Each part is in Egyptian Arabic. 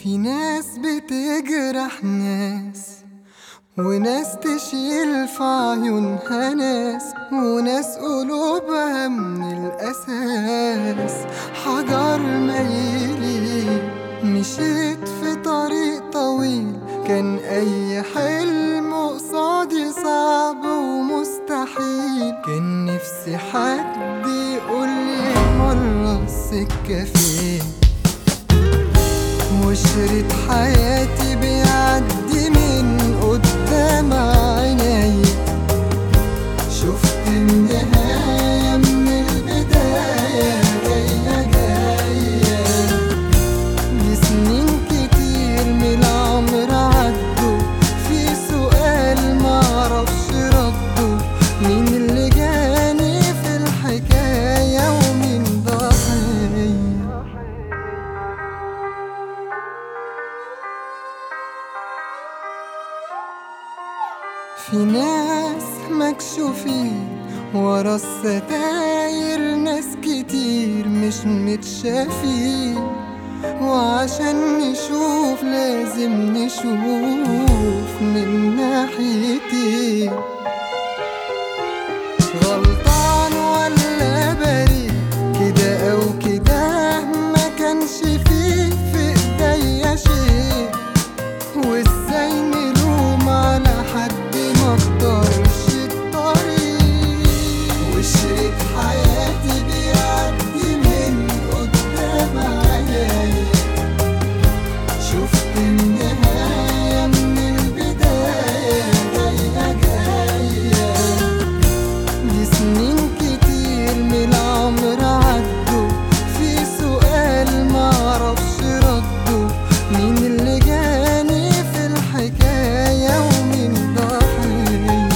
في ناس بتجرح ناس وناس تشيل في عيونها ناس وناس قلوبها من الأساس حجر ميلي مشيت في طريق طويل كان أي حلم قصادي صعب ومستحيل كان نفسي حد يقولي مرة السكة فين وشريط حياتي بيعدي من قدام عيني شفت النهاية من البداية جاية جاية لسنين كتير من العمر عدوا في سؤال معرفش رده مين اللي جاني في الحكاية ومين ضحية في ناس مكشوفين ورا الستاير ناس كتير مش متشافين وعشان نشوف لازم نشوف من ناحيتين غلطان ولا بريء كده او كده ما كانش فيه في ايديا شيء وازاي نلوم على حد ما اختارش الطريق وشريك حياتي بيعدي من قدام عيني شفت النهاية من البداية جاية جاية دي سنين كتير من العمر عدوا في سؤال معرفش رده مين اللي جاني في الحكاية ومين ضحية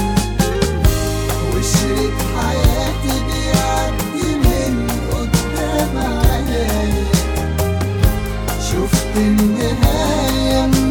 وشريك حياتي بيعدي من قدام عيني شفت النهاية من